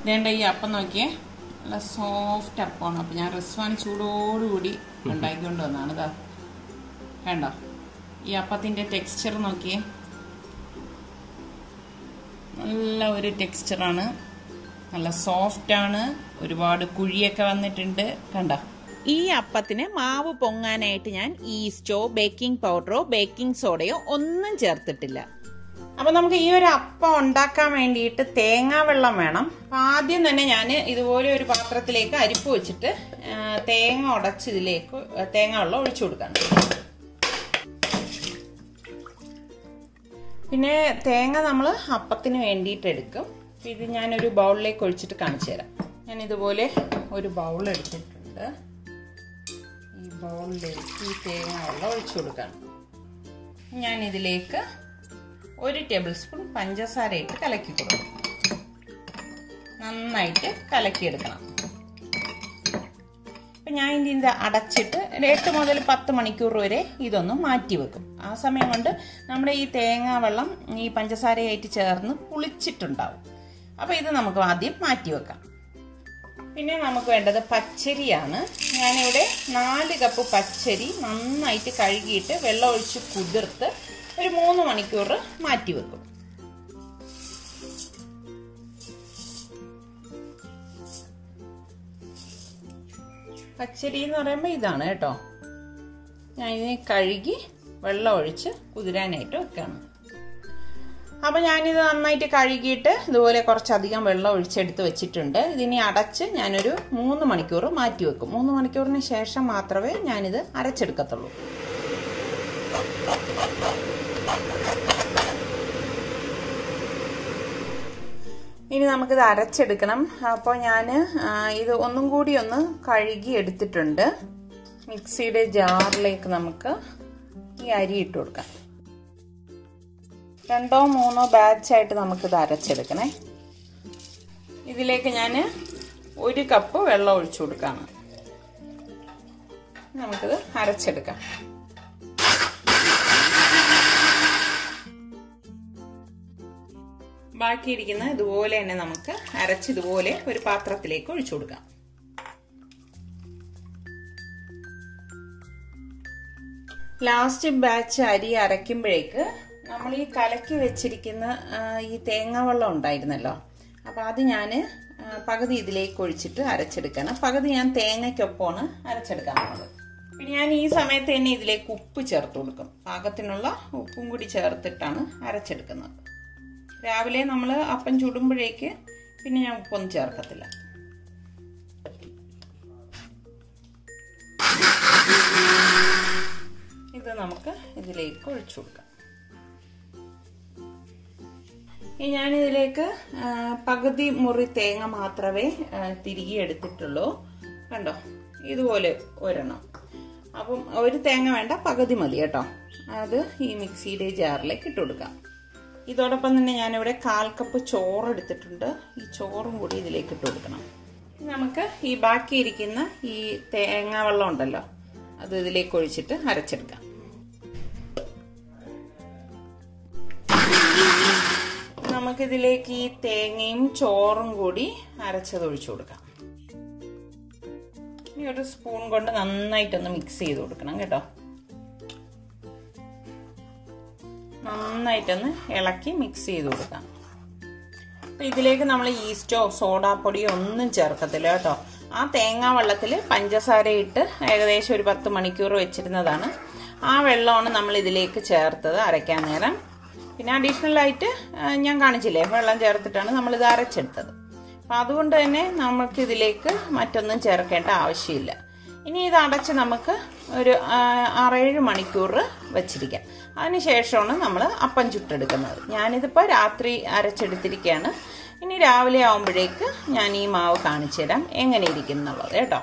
ഇതേണ്ട ഈ അപ്പം നോക്കിയേ നല്ല സോഫ്റ്റ് അപ്പമാണ് അപ്പം ഞാൻ റിസ്വാൻ ചൂടോടുകൂടി ഉണ്ടാക്കിക്കൊണ്ട് വന്നതാണ് ഇതാ വേണ്ട ഈ അപ്പത്തിൻ്റെ ടെക്സ്ചർ നോക്കിയേ നല്ല ഒരു ടെക്സ്ചറാണ് നല്ല സോഫ്റ്റാണ് ഒരുപാട് കുഴിയൊക്കെ വന്നിട്ടുണ്ട് കണ്ട ഈ അപ്പത്തിന് മാവ് പൊങ്ങാനായിട്ട് ഞാൻ ഈസ്റ്റോ ബേക്കിംഗ് പൗഡറോ ബേക്കിംഗ് സോഡയോ ഒന്നും ചേർത്തിട്ടില്ല അപ്പൊ നമുക്ക് ഈ ഒരു അപ്പം ഉണ്ടാക്കാൻ വേണ്ടിയിട്ട് തേങ്ങാ വെള്ളം വേണം അപ്പൊ ആദ്യം തന്നെ ഞാൻ ഇതുപോലെ ഒരു പാത്രത്തിലേക്ക് അരിപ്പ് വെച്ചിട്ട് ആ, തേങ്ങ ഉടച്ച് ഇതിലേക്ക് തേങ്ങ വെള്ളം ഒഴിച്ചു കൊടുക്കണം പിന്നെ തേങ്ങ നമ്മൾ അപ്പത്തിന് വേണ്ടിയിട്ട് എടുക്കും അപ്പൊ ഇത് ഞാനൊരു ബൗളിലേക്ക് ഒഴിച്ചിട്ട് കാണിച്ചു തരാം ഞാൻ ഇതുപോലെ ഒരു ബൗൾ എടുത്തിട്ടുണ്ട് ഈ ബൗളിലേക്ക് ഈ തേങ്ങ വെള്ളം ഒഴിച്ചു കൊടുക്കണം ഞാൻ ഇതിലേക്ക് ഒരു ടേബിൾ സ്പൂൺ പഞ്ചസാര ഇട്ട് കലക്കി കൊടുക്കും നന്നായിട്ട് കലക്കിയെടുക്കണം അപ്പം ഞാൻ ഇതിൻ്റെ അടച്ചിട്ട് ഒരു എട്ട് മുതൽ പത്ത് മണിക്കൂർ വരെ ഇതൊന്ന് മാറ്റി വെക്കും ആ സമയം കൊണ്ട് നമ്മുടെ ഈ തേങ്ങാ വെള്ളം ഈ പഞ്ചസാരയായിട്ട് ചേർന്ന് പുളിച്ചിട്ടുണ്ടാവും അപ്പോൾ ഇത് നമുക്ക് ആദ്യം മാറ്റി വെക്കാം പിന്നെ നമുക്ക് വേണ്ടത് പച്ചരിയാണ് ഞാനിവിടെ നാല് കപ്പ് പച്ചരി നന്നായിട്ട് കഴുകിയിട്ട് വെള്ളം ഒഴിച്ച് കുതിർത്ത് ഒരു മൂന്ന് മണിക്കൂർ മാറ്റി വെക്കും പച്ചരി എന്ന് പറയുമ്പോൾ ഇതാണ് കേട്ടോ ഞാൻ ഇതിനെ കഴുകി വെള്ളം ഒഴിച്ച് കുതിരാനായിട്ട് വെക്കാണ് അപ്പം ഞാനിത് നന്നായിട്ട് കഴുകിയിട്ട് ഇതുപോലെ കുറച്ചധികം വെള്ളം ഒഴിച്ചെടുത്ത് വെച്ചിട്ടുണ്ട് ഇതിനി അടച്ച് ഞാനൊരു മൂന്ന് മണിക്കൂർ മാറ്റി വെക്കും മൂന്ന് മണിക്കൂറിന് ശേഷം മാത്രമേ ഞാനിത് അരച്ചെടുക്കത്തുള്ളൂ ഇനി നമുക്കിത് അരച്ചെടുക്കണം അപ്പോൾ ഞാൻ ഇത് ഒന്നും കൂടി ഒന്ന് കഴുകി എടുത്തിട്ടുണ്ട് മിക്സിയുടെ ജാറിലേക്ക് നമുക്ക് ഈ അരി ഇട്ട് കൊടുക്കാം രണ്ടോ മൂന്നോ ബാച്ചായിട്ട് നമുക്കിത് അരച്ചെടുക്കണേ ഇതിലേക്ക് ഞാൻ ഒരു കപ്പ് വെള്ളം ഒഴിച്ചു കൊടുക്കാണ് നമുക്കിത് അരച്ചെടുക്കാം ബാക്കിയിരിക്കുന്ന ഇതുപോലെ തന്നെ നമുക്ക് അരച്ച് ഇതുപോലെ ഒരു പാത്രത്തിലേക്ക് ഒഴിച്ചു കൊടുക്കാം ലാസ്റ്റ് ബാച്ച് അരി അരയ്ക്കുമ്പോഴേക്ക് നമ്മൾ ഈ കലക്കി വെച്ചിരിക്കുന്ന ഈ തേങ്ങാ വെള്ളം ഉണ്ടായിരുന്നല്ലോ അപ്പം അത് ഞാൻ പകുതി ഇതിലേക്ക് ഒഴിച്ചിട്ട് അരച്ചെടുക്കണം പകുതി ഞാൻ തേങ്ങയ്ക്കൊപ്പമാണ് അരച്ചെടുക്കാൻ പോകുന്നത് പിന്നെ ഞാൻ ഈ സമയത്ത് തന്നെ ഇതിലേക്ക് ഉപ്പ് ചേർത്ത് കൊടുക്കും പാകത്തിനുള്ള ഉപ്പും കൂടി ചേർത്തിട്ടാണ് അരച്ചെടുക്കുന്നത് രാവിലെ നമ്മൾ അപ്പം ചുടുമ്പോഴേക്ക് പിന്നെ ഞാൻ ഉപ്പൊന്നും ചേർക്കത്തില്ല ഇത് നമുക്ക് ഇതിലേക്ക് ഒഴിച്ചു കൊടുക്കാം ഇനി ഞാനിതിലേക്ക് പകുതി മുറി തേങ്ങ മാത്രമേ തിരികെ എടുത്തിട്ടുള്ളൂ കണ്ടോ ഇതുപോലെ ഒരെണ്ണം അപ്പം ഒരു തേങ്ങ വേണ്ട പകുതി മതി കേട്ടോ അത് ഈ മിക്സിയുടെ ജാറിലേക്ക് ഇട്ട് കൊടുക്കാം ഇതോടൊപ്പം തന്നെ ഞാനിവിടെ കാൽ കപ്പ് ചോറ് എടുത്തിട്ടുണ്ട് ഈ ചോറും കൂടി ഇതിലേക്ക് ഇട്ട് കൊടുക്കണം നമുക്ക് ഈ ബാക്കിയിരിക്കുന്ന ഈ തേങ്ങ വെള്ളം ഉണ്ടല്ലോ അത് ഇതിലേക്ക് ഒഴിച്ചിട്ട് അരച്ചെടുക്കാം നമുക്കിതിലേക്ക് ഈ തേങ്ങയും ചോറും കൂടി അരച്ചത് ഒഴിച്ചു കൊടുക്കാം ഇനി ഒരു സ്പൂൺ കൊണ്ട് നന്നായിട്ടൊന്ന് മിക്സ് ചെയ്ത് കൊടുക്കണം കേട്ടോ നന്നായിട്ടൊന്ന് ഇളക്കി മിക്സ് ചെയ്ത് കൊടുക്കാം അപ്പം ഇതിലേക്ക് നമ്മൾ ഈസ്റ്റോ സോഡാപ്പൊടിയോ ഒന്നും ചേർക്കത്തില്ല കേട്ടോ ആ തേങ്ങാ വെള്ളത്തിൽ പഞ്ചസാര ഇട്ട് ഏകദേശം ഒരു പത്ത് മണിക്കൂർ വെച്ചിരുന്നതാണ് ആ വെള്ളമാണ് നമ്മൾ ഇതിലേക്ക് ചേർത്തത് അരയ്ക്കാൻ നേരം പിന്നെ അഡീഷണൽ ആയിട്ട് ഞാൻ കാണിച്ചില്ലേ വെള്ളം ചേർത്തിട്ടാണ് നമ്മളിത് അരച്ചെടുത്തത് അപ്പം അതുകൊണ്ട് തന്നെ നമുക്ക് ഇതിലേക്ക് മറ്റൊന്നും ചേർക്കേണ്ട ആവശ്യമില്ല ഇനി ഇത് അടച്ച് നമുക്ക് ഒരു ആറേഴ് മണിക്കൂർ വെച്ചിരിക്കാം അതിനുശേഷമാണ് നമ്മൾ അപ്പം ചുട്ടെടുക്കുന്നത് ഞാനിതിപ്പോൾ രാത്രി അരച്ചെടുത്തിരിക്കുകയാണ് ഇനി രാവിലെ ആകുമ്പോഴേക്ക് ഞാൻ ഈ മാവ് കാണിച്ചു തരാം എങ്ങനെ ഇരിക്കും എന്നുള്ളത് കേട്ടോ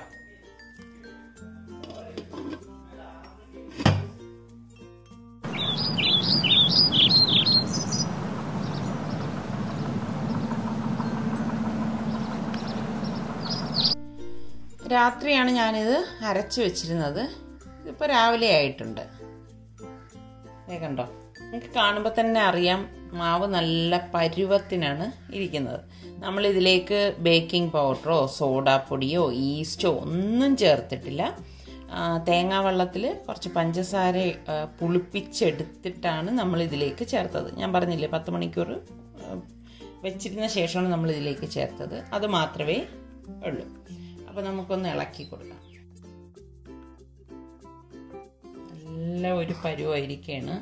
രാത്രിയാണ് ഞാനിത് അരച്ചു വെച്ചിരുന്നത് ഇതിപ്പോൾ രാവിലെ ആയിട്ടുണ്ട് കണ്ടോ നിങ്ങൾക്ക് കാണുമ്പോൾ തന്നെ അറിയാം മാവ് നല്ല പരുവത്തിനാണ് ഇരിക്കുന്നത് നമ്മൾ ഇതിലേക്ക് ബേക്കിംഗ് പൗഡറോ സോഡാപ്പൊടിയോ ഈസ്റ്റോ ഒന്നും ചേർത്തിട്ടില്ല തേങ്ങാ വെള്ളത്തിൽ കുറച്ച് പഞ്ചസാര ആ, പുളിപ്പിച്ചെടുത്തിട്ടാണ് നമ്മൾ ഇതിലേക്ക് ചേർത്തത് ഞാൻ പറഞ്ഞില്ലേ പത്ത് മണിക്കൂർ ആ, വെച്ചിരുന്ന ശേഷമാണ് നമ്മൾ ഇതിലേക്ക് ചേർത്തത് അത് മാത്രമേ ഉള്ളൂ അപ്പോൾ നമുക്കൊന്ന് ഇളക്കി കൊടുക്കാം നല്ല ഒരു പരുവായിരിക്കുകയാണ്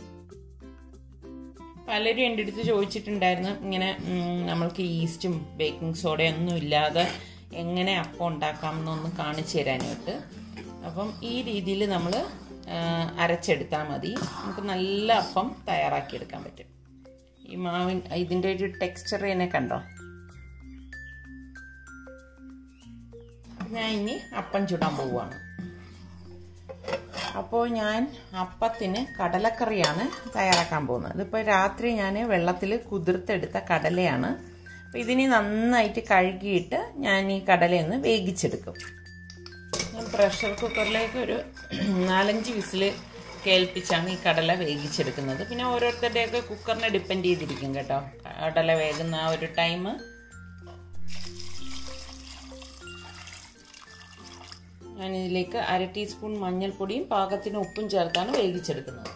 പലരും എൻ്റെ അടുത്ത് ചോദിച്ചിട്ടുണ്ടായിരുന്നു ഇങ്ങനെ ഉം, നമ്മൾക്ക് ഈസ്റ്റും ബേക്കിംഗ് സോഡയും ഒന്നും ഇല്ലാതെ എങ്ങനെ അപ്പം ഉണ്ടാക്കാം എന്നൊന്ന് കാണിച്ചു തരാനായിട്ട് അപ്പം ഈ രീതിയിൽ നമ്മൾ അരച്ചെടുത്താൽ മതി നമുക്ക് നല്ല അപ്പം തയ്യാറാക്കിയെടുക്കാൻ പറ്റും ഈ മാവിൻ ഇതിൻ്റെ ഒരു ടെക്സ്ചർ തന്നെ കണ്ടോ ഞാൻ ഇനി അപ്പം ചുടാൻ പോവുകയാണ് അപ്പോൾ ഞാൻ അപ്പത്തിന് കടലക്കറിയാണ് തയ്യാറാക്കാൻ പോകുന്നത് ഇതിപ്പോൾ രാത്രി ഞാൻ വെള്ളത്തിൽ കുതിർത്തെടുത്ത കടലയാണ് അപ്പോൾ ഇതിനെ നന്നായിട്ട് കഴുകിയിട്ട് ഞാൻ ഈ കടലയൊന്ന് വേവിച്ചെടുക്കും ഞാൻ പ്രഷർ കുക്കറിലേക്ക് ഒരു നാലഞ്ച് വിസിൽ കേൾപ്പിച്ചാണ് ഈ കടല വേവിച്ചെടുക്കുന്നത് പിന്നെ ഓരോരുത്തരുടെയൊക്കെ കുക്കറിനെ ഡിപ്പെൻഡ് ചെയ്തിരിക്കും കേട്ടോ കടല വേകുന്ന ആ ഒരു ടൈം ഞാൻ ഇതിലേക്ക് അര ടീസ്പൂൺ മഞ്ഞൾപ്പൊടിയും പാകത്തിന് ഉപ്പും ചേർത്താണ് വേവിച്ചെടുക്കുന്നത്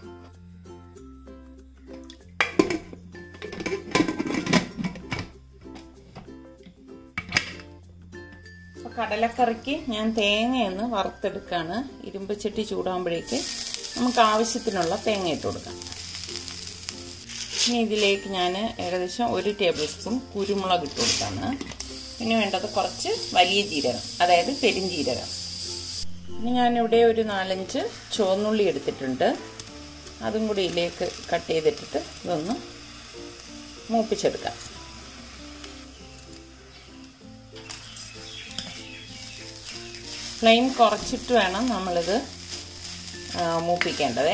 അപ്പോൾ കടലക്കറിക്ക് ഞാൻ തേങ്ങയൊന്ന് വറുത്തെടുക്കുകയാണ് ഇരുമ്പ് ചട്ടി ചൂടാകുമ്പോഴേക്ക് നമുക്ക് ആവശ്യത്തിനുള്ള തേങ്ങ ഇട്ട് കൊടുക്കാം ഇനി ഇതിലേക്ക് ഞാൻ ഏകദേശം ഒരു ടേബിൾ സ്പൂൺ കുരുമുളക് ഇട്ട് കൊടുക്കാണ് പിന്നെ വേണ്ടത് കുറച്ച് വലിയ ജീരകം അതായത് പെരിഞ്ജീരകം ഇനി ഞാനിവിടെ ഒരു നാലഞ്ച് ചുവന്നുള്ളി എടുത്തിട്ടുണ്ട് അതും കൂടി ഇതിലേക്ക് കട്ട് ചെയ്തിട്ടിട്ട് ഇതൊന്ന് മൂപ്പിച്ചെടുക്കാം ഫ്ലെയിം കുറച്ചിട്ട് വേണം നമ്മളിത് മൂപ്പിക്കേണ്ടതേ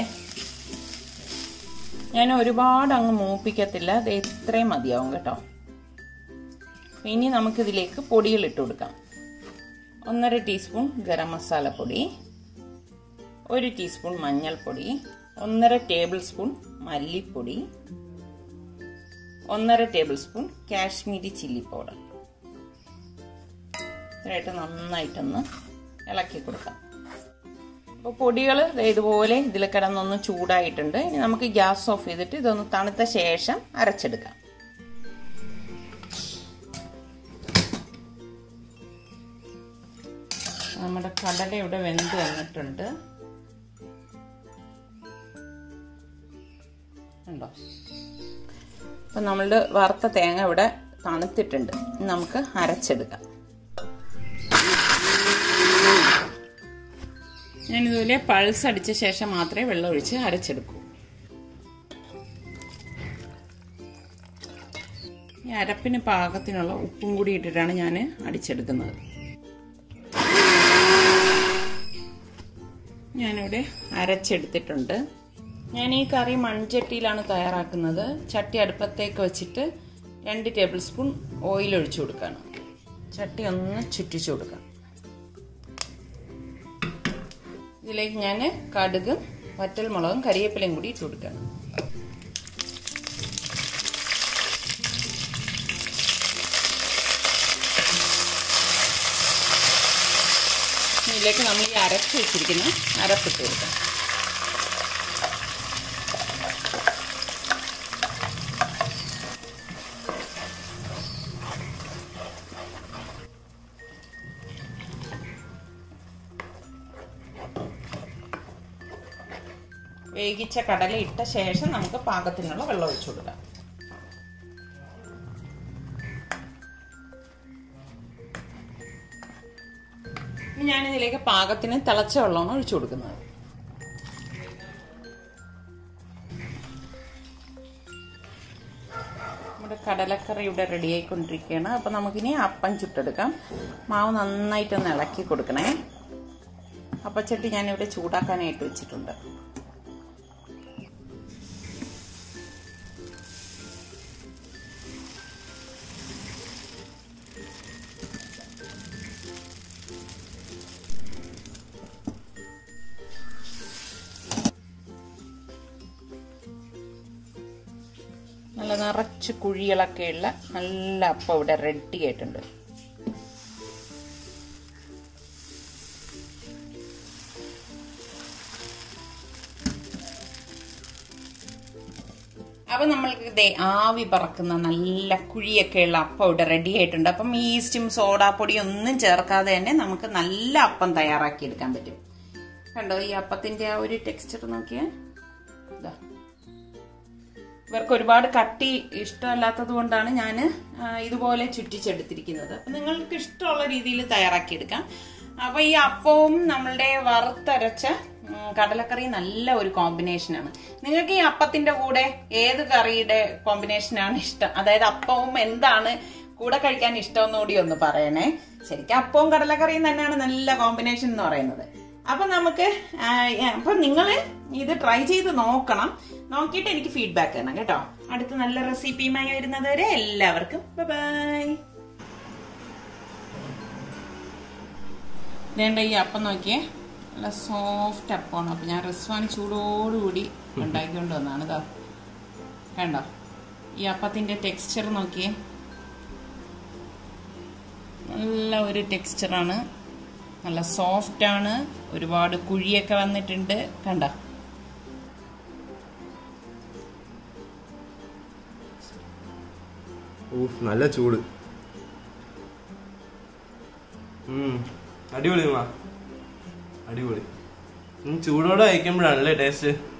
ഞാൻ ഒരുപാട് അങ്ങ് മൂപ്പിക്കത്തില്ല അത് ഇത്രയും മതിയാവും കേട്ടോ ഇനി നമുക്കിതിലേക്ക് പൊടികൾ ഇട്ട് കൊടുക്കാം ഒന്നര ടീസ്പൂൺ ഗരം മസാലപ്പൊടി ഒരു ടീസ്പൂൺ മഞ്ഞൾപ്പൊടി ഒന്നര ടേബിൾ സ്പൂൺ മല്ലിപ്പൊടി ഒന്നര tablespoon Kashmiri chilli powder ഇത്രയായിട്ട് നന്നായിട്ടൊന്ന് ഇളക്കി കൊടുക്കാം അപ്പോൾ പൊടികൾ ഇതുപോലെ ഇതിൽ കിടന്നൊന്ന് ചൂടായിട്ടുണ്ട് ഇനി നമുക്ക് ഗ്യാസ് ഓഫ് ചെയ്തിട്ട് ഇതൊന്ന് തണുത്ത ശേഷം അരച്ചെടുക്കാം നമ്മുടെ കടല ഇവിടെ വെന്ത് വന്നിട്ടുണ്ട് ഉണ്ടോ അപ്പം നമ്മളുടെ വറുത്ത തേങ്ങ ഇവിടെ തണുത്തിട്ടുണ്ട് നമുക്ക് അരച്ചെടുക്കാം ഞാനിതുപോലെ പൾസ് അടിച്ച ശേഷം മാത്രമേ വെള്ളം ഒഴിച്ച് അരച്ചെടുക്കൂ ഈ അരപ്പിന് പാകത്തിനുള്ള ഉപ്പും കൂടി ഇട്ടിട്ടാണ് ഞാൻ അടിച്ചെടുക്കുന്നത് ഞാനിവിടെ അരച്ചെടുത്തിട്ടുണ്ട് ഞാൻ ഈ കറി മൺചട്ടിയിലാണ് തയ്യാറാക്കുന്നത് ചട്ടി അടുപ്പത്തേക്ക് വെച്ചിട്ട് രണ്ട് ടേബിൾ സ്പൂൺ ഓയിൽ ഒഴിച്ചു കൊടുക്കണം ചട്ടി ഒന്ന് ചുറ്റിച്ചു കൊടുക്കാം ഇതിലേക്ക് ഞാൻ കടുകും വറ്റൽമുളകും കരിവേപ്പിലയും കൂടി ഇട്ട് കൊടുക്കണം ഇതിലേക്ക് നമ്മൾ ഈ അരച്ച് വെച്ചിരിക്കുന്ന അരപ്പിട്ട് കൊടുക്കാം വേവിച്ച കടല ഇട്ട ശേഷം നമുക്ക് പാകത്തിനുള്ള വെള്ളം ഒഴിച്ചു കൊടുക്കാം ഞാനിതിലേക്ക് പാകത്തിന് തിളച്ച വെള്ളമാണ് ഒഴിച്ചു കൊടുക്കുന്നത് നമ്മുടെ കടലക്കറി ഇവിടെ റെഡി ആയിക്കൊണ്ടിരിക്കുകയാണ് അപ്പം നമുക്കിനി അപ്പം ചുട്ടെടുക്കാം മാവ് നന്നായിട്ടൊന്ന് ഇളക്കി കൊടുക്കണേ അപ്പച്ചട്ടി ഞാനിവിടെ ചൂടാക്കാനായിട്ട് വെച്ചിട്ടുണ്ട് നല്ല നിറച്ച് കുറച്ച് കുഴികളൊക്കെ ഉള്ള നല്ല അപ്പം ഇവിടെ റെഡി ആയിട്ടുണ്ട് അപ്പൊ നമ്മൾക്ക് ദേ ആവി പറക്കുന്ന നല്ല കുഴിയൊക്കെയുള്ള അപ്പം ഇവിടെ റെഡി ആയിട്ടുണ്ട് അപ്പം ഈസ്റ്റും സോഡാപ്പൊടിയും ഒന്നും ചേർക്കാതെ തന്നെ നമുക്ക് നല്ല അപ്പം തയ്യാറാക്കി എടുക്കാൻ പറ്റും കണ്ടോ ഈ അപ്പത്തിന്റെ ആ ഒരു ടെക്സ്ചർ നോക്കിയേ ഇതാ ഇവർക്ക് ഒരുപാട് കട്ടി ഇഷ്ടമല്ലാത്തത് കൊണ്ടാണ് ഞാൻ ഇതുപോലെ ചുറ്റിച്ചെടുത്തിരിക്കുന്നത് അപ്പൊ നിങ്ങൾക്ക് ഇഷ്ടമുള്ള രീതിയിൽ തയ്യാറാക്കിയെടുക്കാം അപ്പൊ ഈ അപ്പവും നമ്മളുടെ വറുത്തരച്ച ഉം, കടലക്കറി നല്ല ഒരു കോമ്പിനേഷനാണ് നിങ്ങൾക്ക് ഈ അപ്പത്തിന്റെ കൂടെ ഏത് കറിയുടെ കോമ്പിനേഷനാണ് ഇഷ്ടം അതായത് അപ്പവും എന്താണ് കൂടെ കഴിക്കാൻ ഇഷ്ടം കൂടി ഒന്ന് പറയണേ ശരിക്കും അപ്പവും കടലക്കറിയും തന്നെയാണ് നല്ല കോമ്പിനേഷൻ എന്ന് പറയുന്നത് അപ്പൊ നമുക്ക് ആ, അപ്പൊ നിങ്ങൾ ഇത് ട്രൈ ചെയ്ത് നോക്കണം നോക്കിയിട്ട് എനിക്ക് ഫീഡ്ബാക്ക് തരണം കേട്ടോ അടുത്ത നല്ല റെസിപ്പിയുമായി വരുന്നത് വരെ എല്ലാവർക്കും ബൈ വേണ്ട ഈ അപ്പം നോക്കിയേ നല്ല സോഫ്റ്റ് അപ്പമാണ് അപ്പൊ ഞാൻ റിസ്വാൻ ചൂടോടുകൂടി ഉണ്ടാക്കിക്കൊണ്ട് വന്നാണ് ഇതാ കണ്ടോ ഈ അപ്പത്തിന്റെ ടെക്സ്ചർ നോക്കിയേ നല്ല ഒരു ടെക്സ്ചറാണ് നല്ല സോഫ്റ്റ് ആണ് ഒരുപാട് കുഴിയൊക്കെ വന്നിട്ടുണ്ട് കണ്ട ഊഫ് നല്ല ചൂട് ഉം, അടിപൊളി മാ അടിപൊളി ഉം, ചൂടോടെ കഴിക്കുമ്പോഴാണല്ലേ ടേസ്റ്റ്